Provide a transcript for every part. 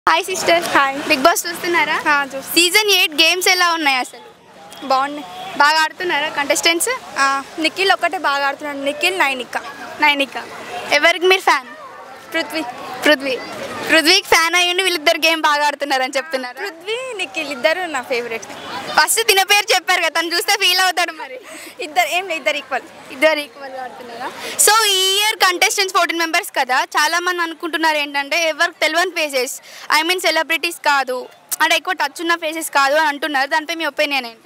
Hi sister hi Bigg Boss చూస్తున్నారా చూసి season eight games ఎలా ఉన్నాయి అసలు బాగున్నాయి బాగా ఆడుతున్నారా కంటెస్టెంట్స్ ఆ, నిఖిల్ ఒక్కటే బాగా ఆడుతున్నాడు నిఖిల్ నైనిక నైనిక ఎవరికి మీరు ఫ్యాన్ పృథ్వీ పృథ్వీ పృథ్వీకి ఫ్యాన్ అయ్యండి వీళ్ళిద్దరు గేమ్ బాగా ఆడుతున్నారని చెప్తున్నారు పృథ్వీ నిఖిల్ ఇద్దరు నా ఫేవరెట్ ఫస్ట్ తిన పేరు చెప్పారు కదా తను చూస్తే ఫీల్ అవుతాడు మరి ఇద్దరు ఏం లేదు ఇద్దరు ఈక్వల్ ఇద్దరు ఈక్వల్ ఆడుతున్నారా సో ఈ ఇయర్ కంటెస్టెంట్స్ ఫోర్టీన్ మెంబర్స్ కదా చాలా మంది అనుకుంటున్నారు ఏంటంటే ఎవరికి తెలియని ఫేసెస్ ఐ మీన్ సెలబ్రిటీస్ కాదు అంటే ఎక్కువ టచ్ ఉన్న ఫేసెస్ కాదు అని అంటున్నారు దానిపై మీ ఒపీనియన్ ఏంటి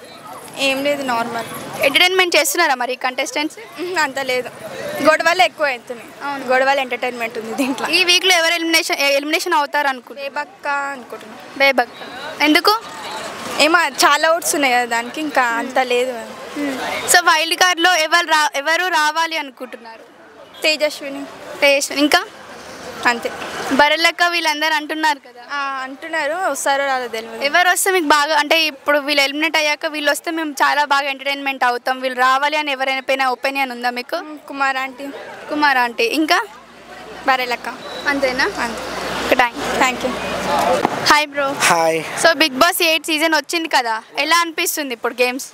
ఏం లేదు నార్మల్ ఎంటర్టైన్మెంట్ చేస్తున్నారా మరి కంటెస్టెంట్స్ అంత లేదు గొడవలు ఎక్కువ అవుతున్నాయి అవును. గొడవలు ఎంటర్టైన్మెంట్ ఉంది దీంట్లో ఈ వీక్లో ఎవరు ఎలిమినేషన్ ఎలిమినేషన్ అవుతారు అనుకుంటున్నారు బేబక్క అనుకుంటున్నా బేబక్ ఎందుకు ఏమో చాలా ఓట్స్ ఉన్నాయి కదా దానికి ఇంకా అంత లేదు సో వైల్డ్ కార్డ్లో ఎవరు రా ఎవరు రావాలి అనుకుంటున్నారు తేజస్విని టేస్ట్ ఇంకా అంతే బర్రెలక్క వీళ్ళందరూ అంటున్నారు కదా ఆ, అంటున్నారు వస్తారో రాదో తెలియదు ఎవరు వస్తే మీకు బాగా అంటే ఇప్పుడు వీళ్ళు ఎలిమినేట్ అయ్యాక వీళ్ళు వస్తే మేము చాలా బాగా ఎంటర్టైన్మెంట్ అవుతాం వీళ్ళు రావాలి అని ఎవరైనా పైన ఒపీనియన్ ఉందా మీకు కుమార్ ఆంటీ కుమార్ ఆంటీ ఇంకా బరేలక్క అంతేనా అంతే ఒక time thank you hi bro hi so Bigg Boss eight season వచ్చింది కదా ఎలా అనిపిస్తుంది ఇప్పుడు games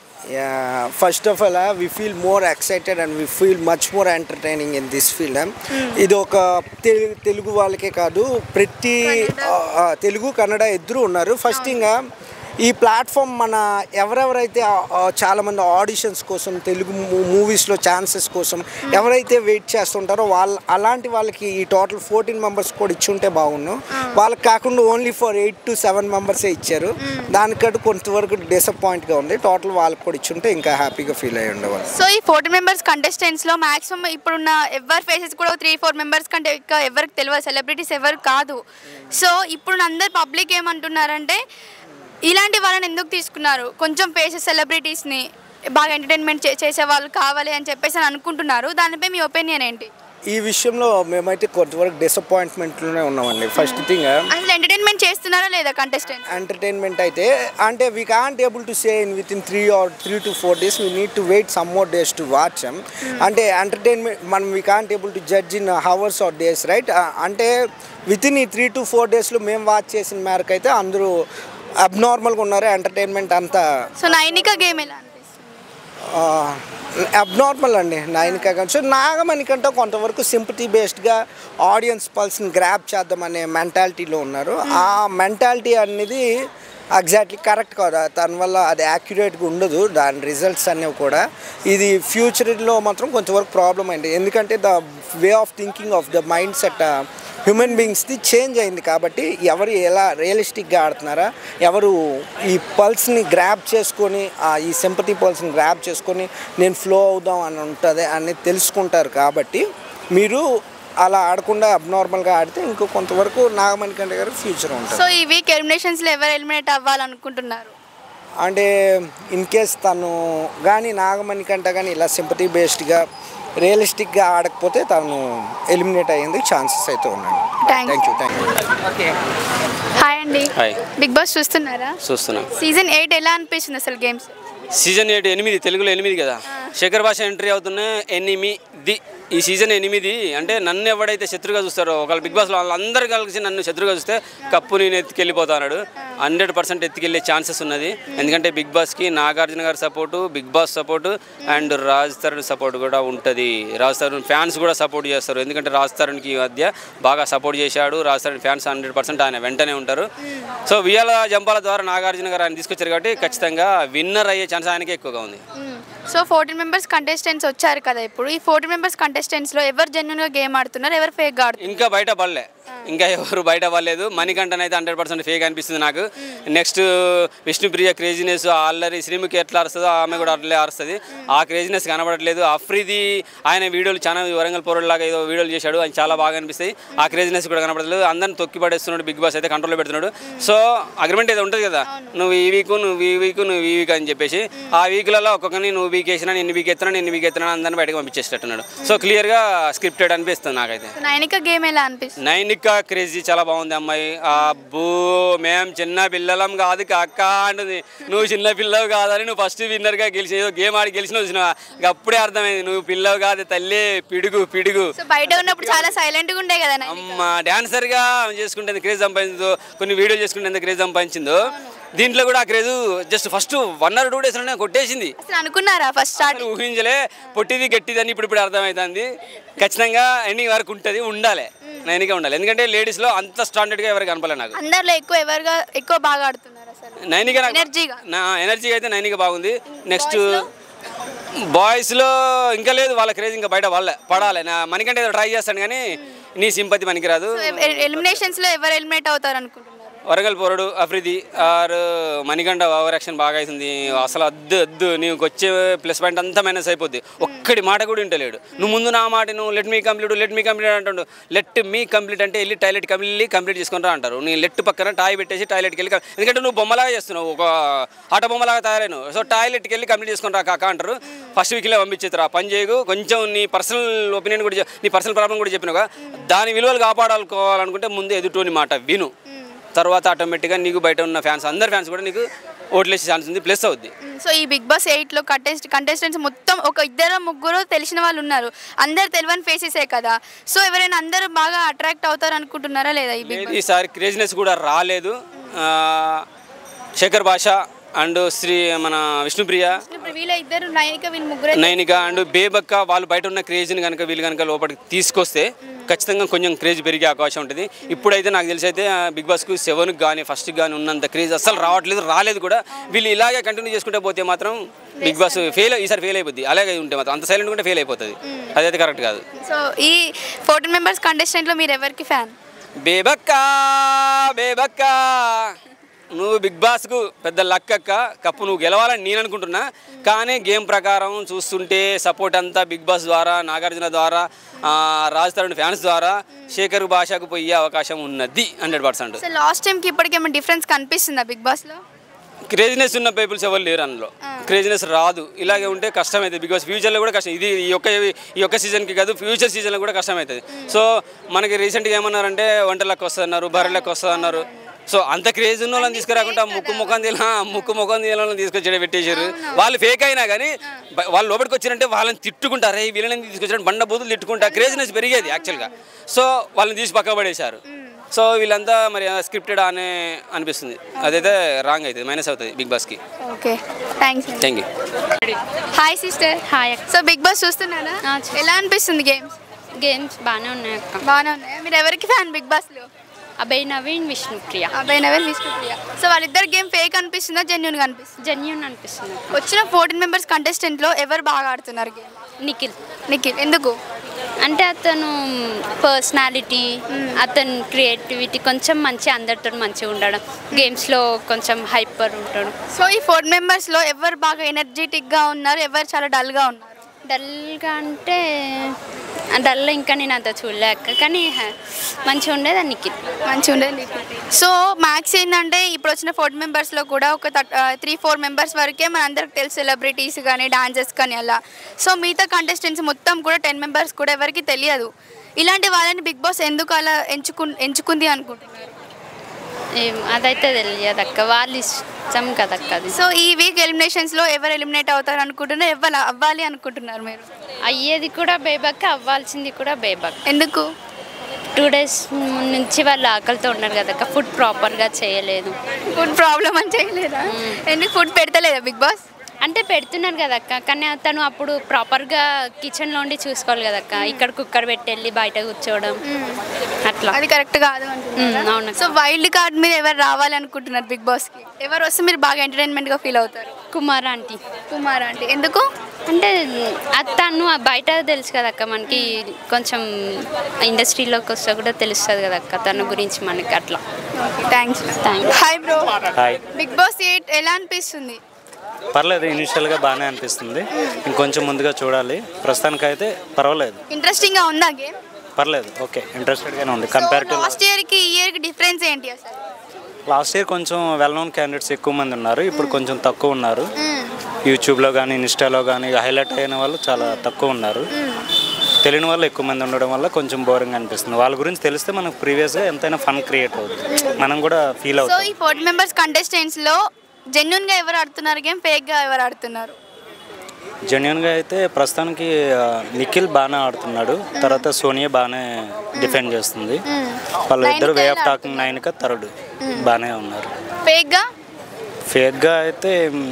first of all we feel more excited and we feel much more entertaining in this field ఇది ఒక తెలు- తెలుగు వాళ్ళకే కాదు ప్రతి ఆ, ఆ, తెలుగు కన్నడ ఇద్దరు ఉన్నారు ఫస్ట్ థింగ్ ఈ ప్లాట్ఫామ్ మన ఎవరెవరైతే ఆ, ఆ, చాలామంది ఆడిషన్స్ కోసం తెలుగు మూవీస్లో ఛాన్సెస్ కోసం ఎవరైతే వెయిట్ చేస్తుంటారో వాళ్ళ అలాంటి వాళ్ళకి ఈ టోటల్ ఫోర్టీన్ మెంబర్స్ కూడా ఇచ్చి ఉంటే బాగుండు వాళ్ళకి కాకుండా only for eight to seven మెంబర్సే ఇచ్చారు దానికంటే కొంతవరకు డిసప్పాయింట్గా ఉంది టోటల్ వాళ్ళకి కూడా ఇచ్చుంటే ఇంకా హ్యాపీగా ఫీల్ అయ్యి ఉండేవాళ్ళు సో ఈ ఫోర్టీ మెంబర్స్ కంటెస్టెంట్స్లో మాక్సిమం ఇప్పుడున్న ఎవరి ఫేసెస్ కూడా త్రీ ఫోర్ మెంబర్స్ కంటే ఎక్కువ ఎవరికి తెలియదు సెలబ్రిటీస్ ఎవరు కాదు సో ఇప్పుడు అందరు పబ్లిక్ ఏమంటున్నారంటే ఇలాంటి వాళ్ళని ఎందుకు తీసుకున్నారు కొంచెం ఫేసెస్ సెలబ్రిటీస్ని బాగా ఎంటర్టైన్మెంట్ చేసే వాళ్ళు కావాలి అని చెప్పేసి అని అనుకుంటున్నారు దానిపై మీ ఒపీనియన్ ఏంటి ఈ విషయంలో మేమైతే కొంతవరకు డిసప్పాయింట్మెంట్లోనే ఉన్నామండి ఫస్ట్ థింగ్ అసలు ఎంటర్టైన్మెంట్ చేస్తున్నారా లేదా కంటెస్టెంట్ ఎంటర్టైన్మెంట్ అయితే అంటే we can't able to say in with in three or three to four days we need to wait some more days to watch అంటే ఎంటర్టైన్మెంట్ మనం we can't able to judge in hours or days right అంటే with in ఈ three to four డేస్లో మేము watch చేసిన మేరకు అయితే అందరూ అబ్నార్మల్గా ఉన్నారు ఎంటర్టైన్మెంట్ అంతా సో నైనిక గేమ్ ఎలా అనిపిస్తుంది అబ్నార్మల్ అండి నైన్కా కానీ సో నాగమణి కంటే కొంతవరకు సింపతి బేస్డ్గా ఆడియన్స్ పల్స్ని గ్రాప్ చేద్దామనే మెంటాలిటీలో ఉన్నారు ఆ మెంటాలిటీ అనేది ఎగ్జాక్ట్లీ కరెక్ట్ కాదు దాని వల్ల అది యాక్యురేట్గా ఉండదు దాని రిజల్ట్స్ అనేవి కూడా ఇది ఫ్యూచర్లో మాత్రం కొంతవరకు ప్రాబ్లం అయింది ఎందుకంటే the way of thinking of the mindset human బీయింగ్స్ది చేంజ్ అయింది కాబట్టి ఎవరు ఎలా రియలిస్టిక్గా ఆడుతున్నారా ఎవరు ఈ పల్స్ని గ్రాప్ చేసుకొని ఆ ఈ సింపతి పల్స్ని గ్రాప్ చేసుకొని నేను ఫ్లో అవుదాం అని ఉంటుంది అని తెలుసుకుంటారు కాబట్టి మీరు అలా ఆడకుండా అబ్నార్మల్గా ఆడితే ఇంకో కొంతవరకు నాగమణి కంటే గారు ఫ్యూచర్ ఉంటుంది సో ఈ వీక్ ఎలిమినేషన్స్లో ఎవరు ఎలిమినేట్ అవ్వాలనుకుంటున్నారు అంటే ఇన్ కేస్ తను కానీ నాగమణి కంటే కానీ ఇలా సింపతి బేస్డ్గా రియలిస్టిక్గా ఆడకపోతే తను ఎలిమినేట్ అయ్యేందుకు ఛాన్సెస్ అయితే ఉన్నాయి Thank thank you thank you hi అండి హాయ్ బిగ్ బాస్ చూస్తున్నారా చూస్తున్నాం సీజన్ ఎయిట్ ఎలా అనిపిస్తుంది అసలు గేమ్స్ సీజన్ ఎయిట్ ఎనిమిది తెలుగులో ఎనిమిది కదా శేఖర్ భాష ఎంట్రీ అవుతున్న ఎనిమిది ఈ సీజన్ ఎనిమిది అంటే నన్ను ఎవడైతే శత్రుగా చూస్తారో ఒకళ్ళు బిగ్ బాస్లో వాళ్ళందరూ కలిసి నన్ను శత్రుగా చూస్తే కప్పు నేను ఎత్తుకెళ్ళిపోతాడు హండ్రెడ్ పర్సెంట్ ఎత్తుకెళ్ళే ఛాన్సెస్ ఉన్నది ఎందుకంటే బిగ్ బాస్కి నాగార్జున గారి support Bigg Boss support and Raj Tarun support కూడా ఉంటుంది రాజ్ తరుణ్ ఫ్యాన్స్ కూడా సపోర్ట్ చేస్తారు ఎందుకంటే రాజ్ తరుణ్కి ఈ మధ్య బాగా సపోర్ట్ చేశాడు Raj Tarun fans hundred percent ఆయన వెంటనే ఉంటారు సో వియాల జంపాల ద్వారా నాగార్జున గారు ఆయన తీసుకొచ్చారు కాబట్టి ఖచ్చితంగా విన్నర్ అయ్యే ఛాన్స్ ఆయనకే ఎక్కువగా ఉంది సో ఫోర్టీన్ మెంబర్స్ కంటెస్టెంట్స్ వచ్చారు కదా ఇప్పుడు ఈ ఫోర్టీన్ మెంబర్స్ కంటెస్టెంట్స్లో ఎవరు జెన్యున్గా గేమ్ ఆడుతున్నారు ఎవరు ఫేక్గా ఆడుతున్నారు ఇంకా బయట పడలే ఇంకా ఎవరు బయట పడలేదు మణికంఠన్ అయితే హండ్రెడ్ పర్సెంట్ ఫేక్ అనిపిస్తుంది నాకు నెక్స్ట్ విష్ణుప్రియ క్రేజినెస్ అల్లరి శ్రీముఖి ఎట్లా అరుస్తుందో ఆమె కూడా అట్లే అరుస్తుంది ఆ క్రేజినెస్ కనబడట్లేదు అఫ్రీది ఆయన వీడియోలు చాలా వరంగల్ పౌరులాగా ఏదో వీడియోలు చేశాడు అది చాలా బాగా అనిపిస్తాయి ఆ క్రేజినెస్ కూడా కనబడట్లేదు అందరిని తొక్కి పడేస్తున్నాడు బిగ్ బాస్ అయితే కంట్రోల్లో పెడుతున్నాడు సో అగ్రిమెంట్ అయితే ఉంటుంది కదా నువ్వు ఈ వీక్ నువ్వు ఈ వీక్ నువ్వు ఈ వీక్ అని చెప్పేసి ఆ వీక్లలో ఒక్కొక్కరిని నువ్వు వీక్ వేసినా నేను వీక్ ఎత్తున్నా నేను వీక్ ఎత్తున్నా అందరిని బయటకు పంపించేసేటట్టున్నాడు సో క్లియర్గా స్క్రిప్టెడ్ అనిపిస్తుంది నాకైతే నైనిక గేమ్ ఎలా అనిపిస్తుంది నైన్ మౌనిక క్రేజీ చాలా బాగుంది అమ్మాయి అబ్బో మేము చిన్న పిల్లలం కాదు అక్క అంటుంది నువ్వు చిన్న పిల్లవు కాదని నువ్వు ఫస్ట్ విన్నర్గా గెలిచి ఏదో గేమ్ ఆడి గెలిచినావు చూసినావా ఇక అప్పుడే అర్థమైంది నువ్వు పిల్లవు కాదు తల్లి పిడుగు పిడుగు సో బయట ఉన్నప్పుడు చాలా సైలెంట్గా ఉండే కదా నైనిక. అమ్మ డాన్సర్గా ఆమె చేసుకుంటే ఎంత క్రేజ్ సంపాదించిందో కొన్ని వీడియోలు చేసుకుంటే ఎంత క్రేజ్ సంపాదించిందో దీంట్లో కూడా ఆ craze just first one or two డేస్లోనే కొట్టేసింది అసలు అనుకున్నారా ఫస్ట్ స్టార్ట్ అసలు ఊహించలే పొట్టిది గట్టిది అని ఇప్పుడు ఇప్పుడు అర్థమవుతుంది ఖచ్చితంగా ఎండింగ్ వరకు ఉంటుంది ఉండాలి నైనిగా ఉండాలి ఎందుకంటే లేడీస్లో అంత స్టాండర్డ్గా ఎవరికి కనపలే నాకు అందరిలో ఎక్కువ ఎవరుగా ఎక్కువ బాగా ఆడుతున్నారు అసలు నైనిగా నాకు- ఎనర్జీగా నా ఎనర్జీగా అయితే నైనిగా బాగుంది నెక్స్ట్ బాయ్స్లో ఇంకా లేదు వాళ్ళ క్రేజ్ ఇంకా బయట వాళ్ళే పడాలి నా మనకంటే ఏదో ట్రై చేస్తాను కానీ నీ సింపతి పనికిరాదు ఎలిమినేషన్స్ లో ఎవరు ఎలిమినేట్ అవుతారు అనుకుంటున్నారు వరంగల్ పోరడు Afridi or Manikanta over action బాగా అవుతుంది అసలు అద్దు అద్దు నీకు వచ్చే ప్లస్ పాయింట్ అంతా మైనస్ అయిపోద్ది ఒక్కడి మాట కూడా వింటలేడు నువ్వు ముందు నా మాట నువ్వు let me complete let me complete అంటాడు లెట్ మీ కంప్లీట్ అంటే వెళ్ళి టాయిలెట్ వెళ్ళి కంప్లీట్ చేసుకుంటా అంటారు నీ లెట్ పక్కన టాయ్ పెట్టేసి టాయిలెట్కి వెళ్ళి కం- ఎందుకంటే నువ్వు బొమ్మలాగా చేస్తున్నావు ఒక ఆట బొమ్మలాగా తయారైన సో టాయిలెట్కి వెళ్ళి కంప్లీట్ చేసుకుంటా కాక అంటారు ఫస్ట్ వీక్లో పంపించేస్తారు ఆ పని చేయకు కొంచెం నీ పర్సనల్ ఒపీనియన్ కూడా చెప్- నీ పర్సనల్ ప్రాబ్లం కూడా చెప్పినావుగా దాని విలువలు కాపాడాలనుకోవాలనుకుంటే ముందు ఎదుటోని మాట విను తర్వాత ఆటోమేటిక్గా నీకు బయట ఉన్న ఫ్యాన్స్ అందరి ఫ్యాన్స్ కూడా నీకు ఓట్లేసే ఛాన్స్ ఉంది ప్లస్ అవుద్ది సో ఈ బిగ్ బాస్ ఎయిట్ లో కంటెస్ట్ కంటెస్టెంట్స్ మొత్తం ఒక ఇద్దరు ముగ్గురు తెలిసిన వాళ్ళు ఉన్నారు అందరు తెలియని ఫేసెసే కదా సో ఎవరైనా అందరూ బాగా అట్రాక్ట్ అవుతారు అనుకుంటున్నారా లేదా ఈ బిగ్ లేదు ఈసారి క్రేజినెస్ కూడా రాలేదు ఆ, శేఖర్ భాష అండ్ శ్రీ మన విష్ణుప్రియ ఇప్పుడు వీళ్ళ ఇద్దరు నైనిక వీళ్ళు ముగ్గురే నైనిక అండ్ బేబక్క వాళ్ళు బయట ఉన్న క్రేజ్ని కనుక వీళ్ళు కనుక లోపలికి తీసుకొస్తే ఖచ్చితంగా కొంచెం క్రేజ్ పెరిగే అవకాశం ఉంటుంది ఇప్పుడైతే నాకు తెలిసి అయితే బిగ్ బాస్కు సెవెన్కి కానీ ఫస్ట్కి కానీ ఉన్నంత క్రేజ్ అస్సలు రావట్లేదు రాలేదు కూడా వీళ్ళు ఇలాగే కంటిన్యూ చేసుకుంటే పోతే మాత్రం బిగ్ బాస్ ఫెయిల్ ఈసారి ఫెయిల్ అయిపోద్ది అలాగే ఉంటే మాత్రం అంత సైలెంట్ ఉంటే ఫెయిల్ అయిపోతుంది అదైతే కరెక్ట్ కాదు సో ఈ ఫోర్టీన్ మెంబర్స్ కంటెస్టెంట్ లో మీరు ఎవరికి ఫ్యాన్ బేబక్క బేబక్క నువ్వు బిగ్ బాస్కు పెద్ద లక్కక్క కప్పు నువ్వు గెలవాలని నేను అనుకుంటున్నా కానీ గేమ్ ప్రకారం చూస్తుంటే సపోర్ట్ అంతా బిగ్ బాస్ ద్వారా నాగార్జున ద్వారా ఆ, రాజ్ తరుణ్ ఫ్యాన్స్ ద్వారా శేఖర్ భాషకు పోయే అవకాశం ఉన్నది హండ్రెడ్ పర్సెంట్ సో లాస్ట్ టైంకి ఇప్పటికి ఏమైనా డిఫరెన్స్ కనిపిస్తుందా బిగ్ బాస్ లో క్రేజినెస్ ఉన్న పీపుల్స్ ఎవరు లేరు అందులో క్రేజినెస్ రాదు ఇలాగే ఉంటే కష్టమవుతుంది బికాస్ ఫ్యూచర్లో కూడా కష్టం ఇది ఈ యొక్క ఈ యొక్క సీజన్కి కాదు ఫ్యూచర్ సీజన్లో కూడా కష్టమవుతుంది సో మనకి రీసెంట్గా ఏమన్నారంటే వంటలకు వస్తున్నారు బర్రెలకు వస్తున్నారు సో అంత క్రేజ్ ఉన్న వాళ్ళని తీసుకురాకుండా ముక్కు ముఖం తీల ముక్కు ముఖం తీల వాళ్ళని తీసుకొచ్చి పెట్టేశారు వాళ్ళు ఫేక్ అయినా కానీ బ- వాళ్ళు లోపలికి వచ్చారంటే వాళ్ళని తిట్టుకుంటారు "రేయ్, వీళ్ళని తీసుకొచ్చారు బండ బూతులు తిట్టుకుంటా క్రేజినెస్ పెరిగేది యాక్చువల్గా సో వాళ్ళని తీసి పక్క పడేశారు సో వీళ్ళంతా మరి స్క్రిప్టెడ్ అనే అనిపిస్తుంది అదైతే రాంగ్ అవుతుంది మైనస్ అవుతుంది బిగ్ బాస్కి okay thanks thank you hi sister hi so Bigg Boss చూస్తున్నారా ఆ, చూస్తున్నా. ఎలా అనిపిస్తుంది గేమ్స్ గేమ్స్ బాగానే ఉన్నాయి అక్క బాగానే ఉన్నాయా మీరు ఎవరికి ఫ్యాన్ బిగ్ బాస్ లో అభయ్ నవీన్ విష్ణుప్రియ అబ్బాయి నవల్ విష్ణుప్రియ సో వాళ్ళిద్దరు గేమ్ ఫేక్ అనిపిస్తుందా జెన్యున్ గా అనిపిస్తుంది జెన్యున్ అనిపిస్తుంది అక్క. వచ్చిన ఫోర్టీన్ మెంబర్స్ కంటెస్టెంట్ లో ఎవరు బాగా ఆడుతున్నారు గేమ్ నిఖిల్ నిఖిల్ ఎందుకు అంటే అతను పర్సనాలిటీ అతను క్రియేటివిటీ కొంచెం మంచి అందరితో మంచిగా ఉండడం గేమ్స్లో కొంచెం హైపర్ ఉంటాడు సో ఈ ఫోర్ మెంబర్స్ లో ఎవరు బాగా ఎనర్జెటిక్ గా ఉన్నారు ఎవరు చాలా డల్ గా ఉన్నారు డల్గా అంటే డల్ ఇంకా నేను అంత చూడలేక కానీ హ- మంచిగా ఉండేది ఆ నిఖిల్ మంచిగా ఉండేది నిఖిల్ సో మ్యాక్స్ ఏంటంటే ఇప్పుడు వచ్చిన ఫోర్ మెంబర్స్ లో కూడా ఒక త్రీ ఫోర్ మెంబర్స్ వరకే మన అందరికి తెలుసు సెలబ్రిటీస్ కానీ డాన్సర్స్ కానీ అలా సో మిగతా కంటెస్టెంట్స్ మొత్తం కూడా టెన్ మెంబర్స్ కూడా ఎవరికి తెలియదు ఇలాంటి వాళ్ళని బిగ్ బాస్ ఎందుకు అలా ఎంచుకు ఎంచుకుంది అనుకుంటున్నారు ఏం అదైతే తెలియదు అక్క వాళ్ళు ఇష్టం కదక్క అది సో ఈ వీక్ ఎలిమినేషన్స్ లో ఎవరు ఎలిమినేట్ అవుతారు అనుకుంటున్నారు ఎవరు అవ్వాలి అనుకుంటున్నారు మీరు అయ్యేది కూడా బేబక్ అవ్వాల్సింది కూడా బేబక్ ఎందుకు టూ డేస్ నుంచి వాళ్ళు ఆకలితో ఉన్నారు కదక్క ఫుడ్ ప్రాపర్గా చేయలేదు ఫుడ్ ప్రాబ్లం అని చేయలేదా ఎందుకు ఫుడ్ పెడతలేదా బిగ్ బాస్ అంటే పెడుతున్నారు కదక్క కానీ తను అప్పుడు ప్రాపర్గా కిచెన్లో ఉండి చూసుకోవాలి కదక్క ఇక్కడ కుక్కర్ పెట్టి వెళ్ళి బయట కూర్చోవడం అట్లా అది కరెక్ట్ కాదు అంటున్నారా? మ్మ్, అవునక్క. సో వైల్డ్ కార్డ్ మీద ఎవరు రావాలి అనుకుంటున్నారు బిగ్ బాస్ కి ఎవరు వస్తే మీరు బాగా ఎంటర్టైన్మెంట్ గా ఫీల్ అవుతారు కుమార్ ఆంటీ కుమార్ అంటే ఎందుకు అంటే అది తను బయట తెలుసు కదక్క మనకి కొంచెం ఇండస్ట్రీలోకి వస్తే కూడా తెలుస్తుంది కదక్క తన గురించి మనకి అట్లా thanks Thanks. Hi bro hi Bigg Boss eight ఎలా అనిపిస్తుంది పర్లేదు ఇనిషియల్గా బాగానే అనిపిస్తుంది ఇంకొంచెం ముందుగా చూడాలి ప్రస్తుతానికైతే పర్వాలేదు ఇంట్రెస్టింగ్ గా ఉందా గేమ్ పర్లేదు ఓకే ఇంట్రెస్టెడ్గానే ఉంది కంపేర్ టు లాస్ట్ ఇయర్ కి ఈ ఇయర్ కి డిఫరెన్స్ ఏంటి అసలు లాస్ట్ ఇయర్ కొంచెం వెల్ నోన్ క్యాండిడేట్స్ ఎక్కువ మంది ఉన్నారు ఇప్పుడు కొంచెం తక్కువ ఉన్నారు యూట్యూబ్లో కానీ ఇన్స్టాలో కానీ హైలైట్ అయిన వాళ్ళు చాలా తక్కువ ఉన్నారు తెలియని వాళ్ళు ఎక్కువ మంది ఉండడం వల్ల కొంచెం బోరింగ్ అనిపిస్తుంది వాళ్ళ గురించి తెలిస్తే మనకు ప్రీవియస్గా ఎంతైనా ఫన్ క్రియేట్ అవుతుంది మనం కూడా ఫీల్ సో అవుతాం ఈ ఫోర్టీ మెంబర్స్ కంటెస్టెంట్స్లో జెన్యున్గా ఎవరు ఆడుతున్నారు గేమ్ ఫేక్గా ఎవరు ఆడుతున్నారు జెన్యున్గా అయితే ప్రస్తుతానికి ఆ, నిఖిల్ బాగానే ఆడుతున్నాడు తర్వాత సోనియా బాగానే డిఫెండ్ చేస్తుంది వాళ్ళిద్దరు వే ఆఫ్ టాకింగ్ నైన్గా థర్డ్ బాగానే ఉన్నారు ఫేక్గా ఫేక్గా అయితే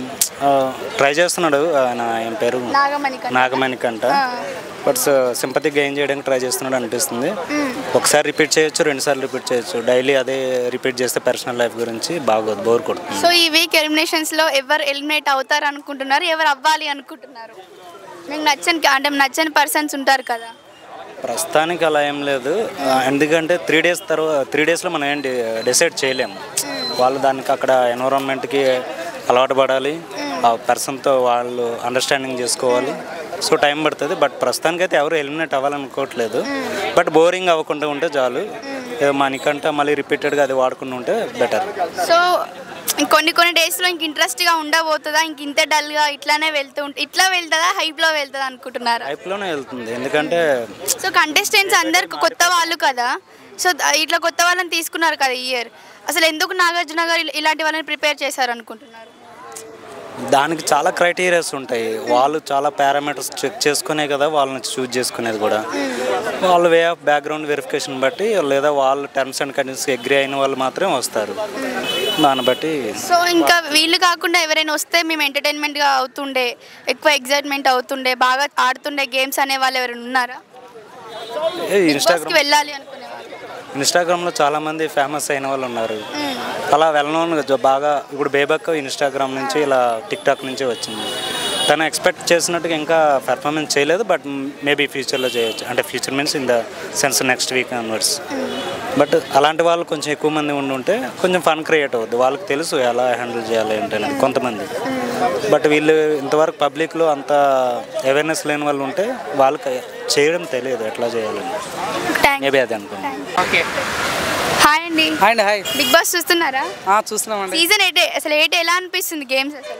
ట్రై చేస్తున్నాడు ఆయన ఏం పేరు నాగమణిక నాగమణికంట బట్ సింపతి గెయిన్ చేయడానికి ట్రై చేస్తున్నాడు అనిపిస్తుంది ఒకసారి రిపీట్ చేయొచ్చు రెండుసార్లు రిపీట్ చేయొచ్చు డైలీ అదే రిపీట్ చేస్తే పర్సనల్ లైఫ్ గురించి బాగోదు బోర్ కొడుతుంది సో ఈ వీక్ ఎలిమినేషన్స్లో ఎవరు ఎలిమినేట్ అవుతారు అనుకుంటున్నారు ఎవరు అవ్వాలి అనుకుంటున్నారు మీకు నచ్చని అంటే నచ్చని పర్సన్స్ ఉంటారు కదా ప్రస్తుతానికి అలా ఏం లేదు ఆ, ఎందుకంటే త్రీ డేస్ తర్వాత త్రీ డేస్లో మనం ఏం డిసైడ్ చేయలేము వాళ్ళు దానికి అక్కడ ఎన్విరాన్మెంట్కి అలవాటు పడాలి ఆ పర్సన్తో వాళ్ళు అండర్స్టాండింగ్ చేసుకోవాలి సో టైం పడుతుంది బట్ ప్రస్తుతానికి అయితే ఎవరు ఎలిమినేట్ అవ్వాలనుకోవట్లేదు బట్ బోరింగ్ అవ్వకుండా ఉంటే చాలు ఏదో మనకంటే మళ్ళీ రిపీటెడ్గా అది వాడుకుంటూ ఉంటే బెటర్ సో కొన్ని కొన్ని డేస్లో ఇంక ఇంట్రెస్ట్గా ఉండబోతుందా ఇంక ఇంత డల్గా ఇట్లానే వెళ్తూ ఉంటే ఇట్లా వెళ్తుందా హైప్లో వెళ్తుందా అనుకుంటున్నారా టైప్లోనే వెళ్తుంది ఎందుకంటే సో కంటెస్టెంట్స్ అందరు కొత్త వాళ్ళు కదా సో ద- ఇట్లా కొత్త వాళ్ళని తీసుకున్నారు కదా ఈ ఇయర్ అసలు ఎందుకు నాగార్జున గారు ఇలా- ఇలాంటి వాళ్ళని ప్రిపేర్ చేశారు అనుకుంటున్నారు దానికి చాలా క్రైటీరియాస్ ఉంటాయి వాళ్ళు చాలా పారామీటర్స్ చెక్ చేసుకునే కదా వాళ్ళని చూజ్ చేసుకునేది కూడా వాళ్ళ వే ఆఫ్ బ్యాక్గ్రౌండ్ వెరిఫికేషన్ బట్టి లేదా వాళ్ళ టర్మ్స్ అండ్ కండిషన్స్ అగ్రి అయిన వాళ్ళు మాత్రమే వస్తారు దాన్ని బట్టి సో ఇంకా వీళ్ళు కాకుండా ఎవరైనా వస్తే మేము ఎంటర్టైన్మెంట్గా అవుతుండే ఎక్కువ ఎగ్జైట్మెంట్ అవుతుండే బాగా ఆడుతుండే గేమ్స్ అనే వాళ్ళు ఎవరైనా ఉన్నారా బిగ్ ఇన్స్టాగ్రామ్ బాస్కి వెళ్ళాలి అనుకునే వాళ్ళు ఇన్స్టాగ్రామ్లో చాలామంది ఫేమస్ అయిన వాళ్ళు ఉన్నారు అలా వెళ్ళనోన్ బాగా ఇప్పుడు బేబక్ ఇన్స్టాగ్రామ్ నుంచి ఇలా టిక్ టాక్ నుంచి వచ్చింది తను ఎక్స్పెక్ట్ చేసినట్టుగా ఇంకా పెర్ఫార్మెన్స్ చేయలేదు బట్ మేబీ ఫ్యూచర్లో చేయొచ్చు అంటే future means in the sense next week onwards but అలాంటి వాళ్ళు కొంచెం ఎక్కువ మంది ఉండి ఉంటే కొంచెం ఫన్ క్రియేట్ అవుద్ది వాళ్ళకి తెలుసు ఎలా హ్యాండిల్ చేయాలి ఏంటి అనేది కొంతమంది బట్ వీళ్ళు ఇంతవరకు పబ్లిక్లో అంత అవేర్నెస్ లేని వాళ్ళు ఉంటే వాళ్ళకి చేయడం తెలియదు ఎట్లా చేయాలని థ్యాంక్ మేబీ అది అనుకున్నాను ఓకే హాయ్ అండి హాయ్ అండి హాయ్ బిగ్ బాస్ చూస్తున్నారా ఆ, చూస్తున్నామండి సీజన్ ఎయిట్ అసలు ఎయిట్ ఎలా అనిపిస్తుంది గేమ్స్ అసలు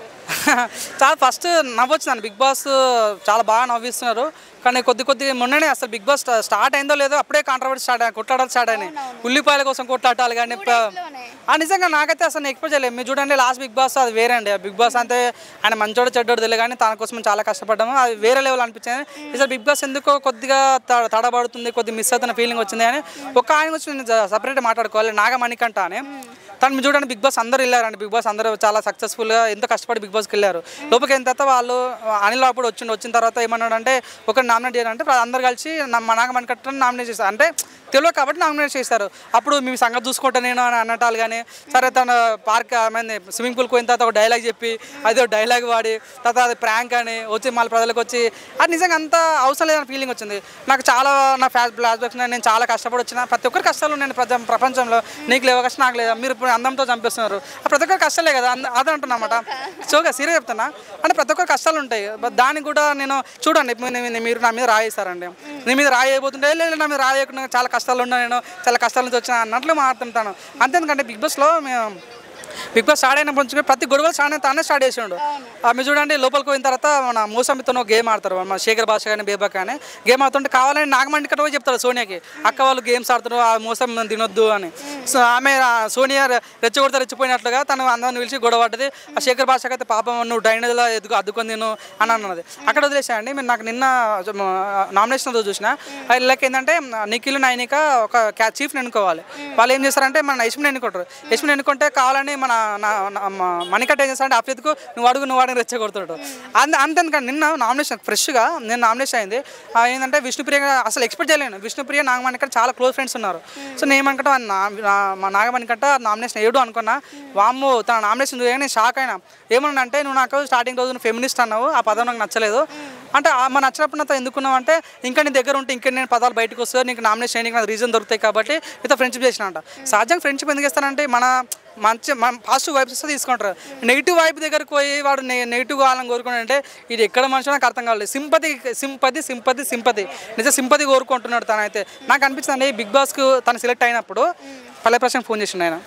చాలా ఫస్ట్ నవ్వొచ్చిందండి బిగ్ బాస్ చాలా బాగా నవ్విస్తున్నారు కానీ కొద్ది కొద్ది మొన్ననే అసలు బిగ్ బాస్ స్టా- స్టార్ట్ అయిందో లేదో అప్పుడే కాంట్రవర్సీ స్టార్ట్ అయ్యి కొట్లాడాలి స్టార్ట్ అయినాయి ఉల్లిపాయల కోసం కొట్లాటాలు కానీ ప- ఆ నిజంగా నాకైతే అసలు ఎక్స్పెక్ట్ చేయలేదు మీరు చూడండి లాస్ట్ బిగ్ బాస్ అది వేరే అండి బిగ్ బాస్ అంటే ఆయన మంచోడు చెడ్డోడు తెలియదు కానీ తన కోసం చాలా కష్టపడ్డాము అది వేరే లెవెల్ అనిపించింది ఈసారి బిగ్ బాస్ ఎందుకో కొద్దిగా త- తడబడుతుంది కొద్ది మిస్ అవుతున్న ఫీలింగ్ వచ్చింది అని ఒక ఆయన వచ్చి నేను సపరేట్ మాట్లాడుకోవాలి నాగమణికంట అని తను మీరు చూడండి బిగ్ బాస్ అందరూ వెళ్ళారండి బిగ్ బాస్ అందరూ చాలా సక్సెస్ఫుల్గా ఎంతో కష్టపడి బిగ్ బాస్కి వెళ్ళారు లోపలికి అయిన తర్వాత వాళ్ళు అనిల్ అప్పుడు వచ్చిండు వచ్చిన తర్వాత ఏమన్నాడు అంటే ఒక నామినేట్ చేయాలంటే అందరు కలిసి నా- మా నాగమణి కట్టని నామినేట్ చేశారు అంటే తెలియదు కాబట్టి నామినేట్ చేశారు అప్పుడు మీ సంగతి చూసుకుంటా నేను అని అన్నటాలు కానీ సరే తన పార్క్ ఆమె స్విమ్మింగ్ పూల్కి పోయిన తర్వాత ఒక డైలాగ్ చెప్పి అదే డైలాగ్ వాడి తర్వాత అది ప్రాంక్ అని వచ్చి మళ్ళీ ప్రజలకు వచ్చి అది నిజంగా అంత అవసరం లేదని ఫీలింగ్ వచ్చింది నాకు చాలా నా ఫ్లాష్ ఫ్లాష్ బ్యాక్స్ నేను చాలా కష్టపడి వచ్చిన ప్రతి ఒక్కరి కష్టాలు ఉన్నాయి ప్రజ ప్రపంచంలో నీకు లేవు కష్టం నాకు లేదా మీరు ఇప్పుడు అందంతో చంపేస్తున్నారు ఆ ప్రతి ఒక్కరి కష్టాలే కదా అంద- అదే అంటున్నమాట సోగా సీరియస్ చెప్తున్నా అంటే ప్రతి ఒక్కరి కష్టాలు ఉంటాయి బట్ దానికి కూడా నేను చూడండి ఇప్పుడు నేను- మీరు నా మీద రాయేస్తారండి నీ మీద రాయబోతుంటే లేదు నా మీద రాయకుండా చాలా కష్టాలు ఉన్నా నేను చాలా కష్టాల నుంచి వచ్చిన అన్నట్లు మాట్లాడుతుంటాను అంతేందుకంటే బిగ్ బాస్లో మేము బిగ్ బాస్ స్టార్ట్ అయినప్పటి నుంచి ప్రతి గొడవలు స్టార్ట్ అయిన తానే స్టార్ట్ చేసిండు ఆ మీరు చూడండి లోపలికి పోయిన తర్వాత మన మూసమితో గేమ్ ఆడతారు మన శేఖర్ భాష కానీ బేబా కానీ గేమ్ ఆడుతుంటే కావాలని నాగమండి కట్ట పోయి చెప్తారు సోనియాకి అక్క వాళ్ళు గేమ్స్ ఆడుతున్నారు ఆ మోసం తినొద్దు అని సో ఆమె ఆ సోనియా రెచ్చగొడతా రెచ్చిపోయినట్లుగా తను అందరిని పిలిచి గొడవ పడ్డది ఆ శేఖర్ భాషకి అయితే పాపం నువ్వు డైనలో ఎదుగు అద్దుకొని తిను అని అన్నది అక్కడ వదిలేసాయండి మీరు నాకు నిన్న నామినేషన్ చూసిన లైక్ ఏంటంటే నిఖిల్ నైనిక ఒక క్యా చీఫ్ని ఎన్నుకోవాలి వాళ్ళు ఏం చేస్తారంటే మన యశ్మిని ఎన్నుకుంటారు యశ్మిని ఎన్నుకుంటే కావాలని మన నా- నా- మ- మణికట్ట ఏం చేస్తారంటే అఫ్రీద్కు నువ్వు అడుగు నువ్వు అడుగు రెచ్చగొడతాడు అంత అంతేందుకంటే నిన్న నామినేషన్ ఫ్రెష్గా నేను నామినేషన్ అయింది ఆ ఏంటంటే విష్ణుప్రియ అసలు ఎక్స్పెక్ట్ చేయలేను విష్ణుప్రియ నాగమణికట్ట చాలా క్లోజ్ ఫ్రెండ్స్ ఉన్నారు సో నేను ఏమనుకుంటా మా నాగమణికట్ట నామినేషన్ ఏడు అనుకున్నా వామ్ము తన నామినేషన్ చూడగానే షాక్ అయినా ఏమన్నా అంటే నువ్వు నాకు స్టార్టింగ్ రోజు నువ్వు ఫెమినిస్ట్ అన్నావు ఆ పదం నాకు నచ్చలేదు అంటే ఆ మన నచ్చినప్పుడు నాతో ఎందుకున్నావు అంటే ఇంకా నీ దగ్గర ఉంటే ఇంకా నేను పదాలు బయటకు వస్తే నీకు నామినేషన్ చేయడానికి నాకు రీజన్ దొరుకుతాయి కాబట్టి మీతో ఫ్రెండ్షిప్ చేసిన అంట సహజంగా ఫ్రెండ్షిప్ ఎందుకు ఇస్తానంటే మన మంచి మన పాజిటివ్ వైబ్స్ వస్తే తీసుకుంటారు నెగిటివ్ వైపు దగ్గరకు పోయి వాడు నెగిటివ్ కావాలని కోరుకున్నాడంటే ఇది ఎక్కడ మనిషి నాకు అర్థం కాలేదు సింపతి సింపతి సింపతి సింపతి నిజ సింపతి కోరుకుంటున్నాడు తనైతే నాకు అనిపిస్తుంది బిగ్ బాస్కు తను సెలెక్ట్ అయినప్పుడు పల్లె ప్రశ్న ఫోన్ చేసిండు ఆయన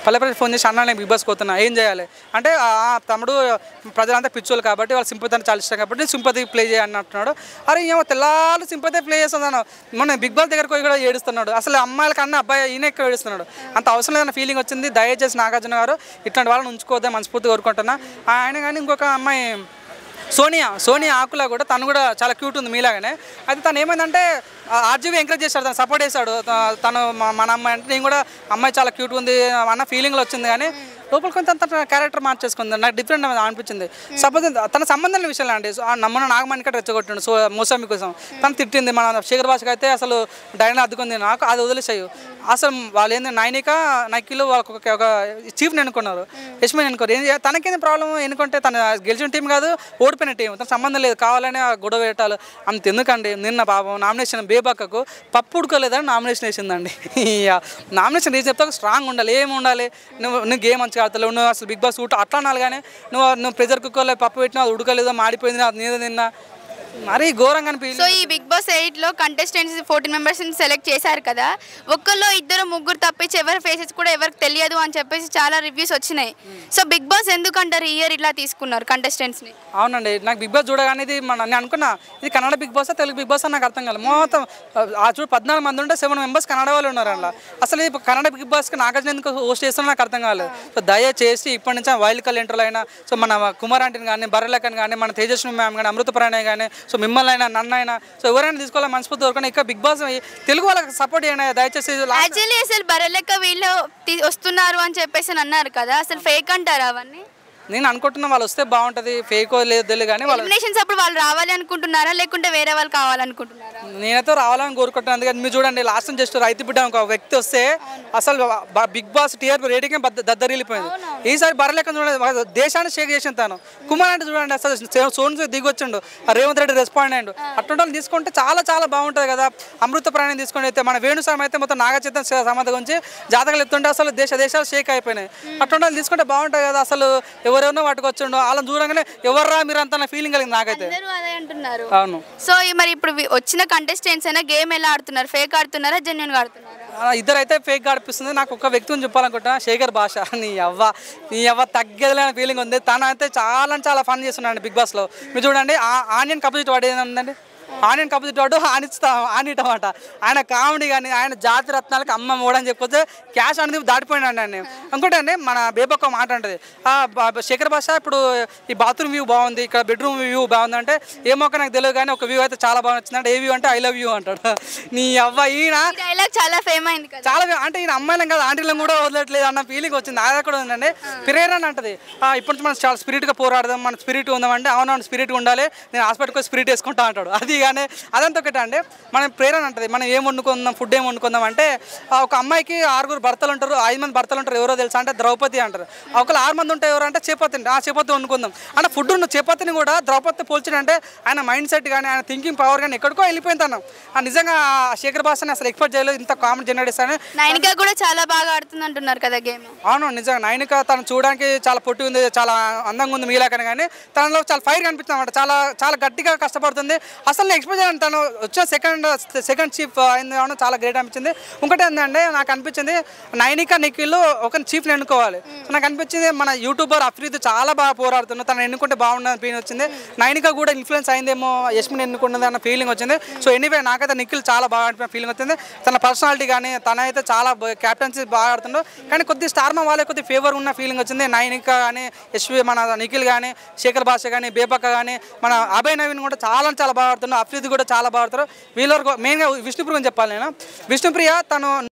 పల్లెపల్లి ఫోన్ చేసి అన్న నేను బిగ్ బాస్ పోతున్నా ఏం చేయాలి అంటే ఆ ఆ తమ్ముడు ప్రజలంతా పిచ్చోళ్ళు కాబట్టి వాళ్ళు సింపతి అంటే చాలా ఇష్టం కాబట్టి సింపతి ప్లే చేయని అంటున్నాడు అరే ఏమో తెల్లారు సింపతి ప్లే చేస్తున్నాను మొన్న బిగ్ బాస్ దగ్గరకు పోయి కూడా ఏడుస్తున్నాడు అసలు అమ్మాయిల కన్నా అబ్బాయి ఈయన ఎక్కువ ఏడుస్తున్నాడు అంత అవసరం లేదన్న ఫీలింగ్ వచ్చింది దయచేసి నాగార్జున గారు ఇట్లాంటి వాళ్ళని ఉంచుకోవద్దని మనస్ఫూర్తి కోరుకుంటున్నా ఆయన కానీ ఇంకొక అమ్మాయి సోనియా సోనియా ఆకుల కూడా తను కూడా చాలా క్యూట్ ఉంది మీలాగానే అయితే తను ఏమైందంటే ఆర్జీవి ఎంకరేజ్ చేశాడు తను సపోర్ట్ చేశాడు త- తను మా- మన అమ్మాయి అంటే నేను కూడా అమ్మాయి చాలా క్యూట్ ఉంది అన్న ఫీలింగ్లో వచ్చింది కానీ లోపల కొంత తన క్యారెక్టర్ మార్చేసుకుంది నాకు డిఫరెంట్ అనిపించింది సపోజ్ తన సంబంధం లేని విషయాలు అండి సో ఆ నమ్మన నాగమణి కట్ట రెచ్చగొట్టిండు సో మోసమి కోసం తను తిట్టింది మన శేఖర్ భాషకి అయితే అసలు డైనా అద్దుకుంది నాకు అది వదిలేసాయి అసలు వాళ్ళు ఏంది నైనిక నైకిలో వాళ్ళకి ఒక- ఒక చీఫ్ని ఎన్నుకున్నారు యశ్మిని ఎన్నుకోరు ఏం చేయ- తనకేంది ప్రాబ్లం ఎన్నుకుంటే తను గెలిచిన టీం కాదు ఓడిపోయిన టీం తన సంబంధం లేదు కావాలని ఆ గొడవ పెట్టాలి అంత ఎందుకండి నిన్న పాపం నామినేషన్ బేబక్కకు పప్పు ఉడకలేదని నామినేషన్ వేసిందండి నామినేషన్ రీజన్ చెప్తే స్ట్రాంగ్ ఉండాలి ఏమి ఉండాలి నువ్వు నువ్వు గేమ్ మంచిగా ఆడతలేవు నువ్వు అసలు బిగ్ బాస్ ఊట అట్లా అనాలి కానీ నువ్వు నువ్వు ప్రెజర్ కుక్కర్లో పప్పు పెట్టినా అది ఉడకలేదో మాడిపోయింది అది నీదో తిన్నా మరీ ఘోరంగా సో అనిపించింది ఈ బిగ్ బాస్ ఎయిట్ లో కంటెస్టెంట్స్ ఫోర్టీన్ మెంబర్స్ సెలెక్ట్ చేశారు కదా ఒక్కళ్ళు ఇద్దరు ముగ్గురు తప్పించి ఎవరి ఫేసెస్ కూడా ఎవరికి తెలియదు అని చెప్పేసి చాలా రివ్యూస్ వచ్చినాయి సో బిగ్ బాస్ ఎందుకంటారు ఈ ఇయర్ ఇట్లా తీసుకున్నారు కంటెస్టెంట్స్ ని అవునండి నాకు బిగ్ బాస్ చూడగానే ఇది మన నేను అనుకున్నా ఇది Kannada Bigg Boss Telugu Bigg Boss అని నాకు అర్థం కాలేదు మొత్తం ఆ చూడు పద్నాలుగు మంది ఉంటే సెవెన్ మెంబర్స్ కన్నడ వాళ్ళు ఉన్నారు అందులో అసలు ఈ కన్నడ బిగ్ బాస్కి నాగార్జున ఎందుకు హోస్ట్ చేస్తున్నా నాకు అర్థం కాలేదు సో దయచేసి ఇప్పటి నుంచి వైల్డ్ కల్ ఎంట్రోలు అయినా సో మన కుమార్ ఆంటీని కానీ బర్రెలకని కానీ మన తేజస్వి మ్యామ్ కానీ అమృతపరాయణ కానీ సో మిమ్మల్ని అయినా నన్ను అయినా సో ఎవరైనా తీసుకోవాలని మనస్ఫూర్తి కోరుకుని ఇక బిగ్ బాస్ తెలుగు వాళ్ళకి సపోర్ట్ చేయండి దయచేసి last- యాక్చువల్లీ అసలు బరలెక్క వీళ్ళు తీ- వస్తున్నారు అని చెప్పేసి అని అన్నారు కదా అసలు ఫేక్ అంటారు అవన్నీ నేను అనుకుంటున్నా వాళ్ళు వస్తే బాగుంటుంది ఫేకో లేదు తెలియదు కానీ వాళ్ళు ఎలిమినేషన్స్ అప్పుడు వాళ్ళు రావాలి అనుకుంటున్నారా లేకుంటే వేరే వాళ్ళు కావాలనుకుంటున్నారా నేనైతే రావాలని కోరుకుంటున్నాను అందుకని మీరు చూడండి లాస్ట్ జస్ట్ రైతు బిడ్డ ఒక వ్యక్తి వస్తే అసలు బ- బిగ్ బాస్ టీఆర్పీ రేటింగ్ దద్దరిల్లిపోయింది ఈసారి బరలేక చూడండి మన దేశాన్ని షేక్ చేసిన తాను కుమార్ అంటే చూడండి అసలు సే- సోన్ సూద్ దిగొచ్చిండు ఆ రేవంత్ రెడ్డి రెస్పాండ్ అయ్యిండు అటువంటి వాళ్ళు తీసుకుంటే చాలా చాలా బాగుంటుంది కదా అమృత ప్రాణం తీసుకొని అయితే మన వేణుస్వామి అయితే మొత్తం నాగచైతం సమాధ గురించి జాతకాలు చెప్తుంటే అసలు దేశ దేశాలు షేక్ అయిపోయినాయి అటువంటి వాళ్ళు తీసుకుంటే బాగుంటుంది కదా అసలు ఎవరెవరో వాటికి వచ్చిండు వాళ్ళని చూడంగానే ఎవర్రా మీరు అంత ఫీలింగ్ కలిగింది నాకైతే అందరూ అదే అంటున్నారు అవును సో ఈ మరి ఇప్పుడు వి- వచ్చిన కంటెస్టెంట్స్ అయినా గేమ్ ఎలా ఆడుతున్నారు ఫేక్ ఆడుతున్నారా జెన్యున్ గా ఆడుతున్నారా ఆ, ఇద్దరైతే ఫేక్ అనిపిస్తుంది నాకు ఒక వ్యక్తిని చెప్పాలనుకుంటున్నా శేఖర్ భాష నీ అవ్వ నీ అవ్వ తగ్గలేని ఫీలింగ్ ఉంది తను అయితే చాలా అంటే చాలా ఫన్ చేస్తున్నాడు బిగ్ బాస్లో మీరు చూడండి ఆ- ఆనియన్ కపోజిట్ వాడు ఏంటండి ఆనియన్ కపోజిట్ వాడు ఆనిస్తా ఆనిటమాట ఆయన కామెడీ కానీ ఆయన జాతి రత్నాలకు అమ్మ మూడని చెప్పొస్తే క్యాష్ అనేది దాటిపోయినాడు అండి ఇంకోటి అండి మన బేబక్క ఒక మాట ఉంటుంది ఆ బ- శేఖర్ భాష ఇప్పుడు ఈ బాత్రూమ్ వ్యూ బాగుంది ఇక్కడ బెడ్రూమ్ వ్యూ బాగుంది అంటే ఏమో ఒక నాకు తెలియదు కానీ ఒక వ్యూ అయితే చాలా బాగా నచ్చింది అంటే ఏ వ్యూ అంటే ఐ లవ్ యూ అంటాడు నీ అవ్వ ఈయన ఈ డైలాగ్ చాలా ఫేమ్ అయింది కదా చాలా వే- అంటే ఈయన అమ్మాయిలం కాదు ఆంటీలను కూడా వదలట్లేదు అన్న ఫీలింగ్ వచ్చింది అది కూడా ఉందండి పిరేర్ అని అంటది ఆ, ఇప్పటి నుంచి మనం చాలా స్పిరిట్గా పోరాడదాం మన స్పిరిట్ ఉందామంటే అవునవును స్పిరిట్ ఉండాలి నేను హాస్పిటల్కి స్పిరిట్ వేసుకుంటా అంటాడు అది కానీ అదంతా ఒకటి అండి మనం ప్రేరణ అంటది మనం ఏం వండుకుందాం ఫుడ్ ఏం వండుకుందాం అంటే ఆ, ఒక అమ్మాయికి ఆరుగురు భర్తలు ఉంటారు ఐదు మంది భర్తలు ఉంటారు ఎవరో తెలుసా అంటే ద్రౌపది అంటారు ఒకళ్ళు ఆరు మంది ఉంటే ఎవరు అంటే చేపతి ఆ చేపతి వండుకుందాం అంటే ఫుడ్ ఉన్న చేపతిని కూడా ద్రౌపది పోల్చిండంటే ఆయన మైండ్ సెట్ కానీ ఆయన థింకింగ్ పవర్ కానీ ఎక్కడికో వెళ్ళిపోయింది తను ఆ నిజంగా ఆ శేఖర్ భాషని అసలు ఎక్స్పెక్ట్ చేయలేదు ఇంత కామెంట్ జనరేట్ చేస్తాను నైనికా కూడా చాలా బాగా ఆడుతుంది అంటున్నారు కదా గేమ్ అవును నిజంగా నైనిక తను చూడడానికి చాలా పొట్టి ఉంది చాలా అందంగా ఉంది మీలాకని కానీ తనలో చాలా ఫైర్ కనిపిస్తుంది అనమాట చాలా చాలా గట్టిగా కష్టపడుతుంది అసలు నేను ఎక్స్పెక్ట్ చేయను తను వచ్చిన సెకండ్ సెకండ్ చీఫ్ అయింది అవును చాలా గ్రేట్ అనిపించింది ఇంకోటి ఏంటంటే నాకు అనిపించింది నైనిక నిఖిల్ ఒక చీఫ్ని ఎన్నుకోవాలి సో నాకు అనిపించింది మన యూట్యూబర్ అఫ్రీద్ చాలా బాగా పోరాడుతున్నారు తను ఎన్నుకుంటే బాగుండని ఫీలింగ్ వచ్చింది నైనిక కూడా ఇన్ఫ్లుయెన్స్ అయిందేమో యశ్మిని ఎన్నుకున్నది అన్న ఫీలింగ్ వచ్చింది సో ఎనీవే నాకైతే నిఖిల్ చాలా బాగా అనిపించిన ఫీలింగ్ వచ్చింది తన పర్సనాలిటీ కానీ తన అయితే చాలా క్యాప్టెన్సీ బాగా ఆడుతుండో కానీ కొద్ది స్టార్ మా వాళ్ళకి కొద్ది ఫేవర్ ఉన్న ఫీలింగ్ వచ్చింది నైనిక కానీ యశ్వి మన నిఖిల్ కానీ శేఖర్ భాష కానీ బేపక్క కానీ మన అభయ్ నవీన్ కూడా చాలా చాలా బాగా ఆడుతున్నారు అఫ్రీద్ కూడా చాలా బాగా ఆడుతారు వీళ్ళ మెయిన్గా విష్ణుప్రియ అని చెప్పాలి నేను విష్ణుప్రియ తను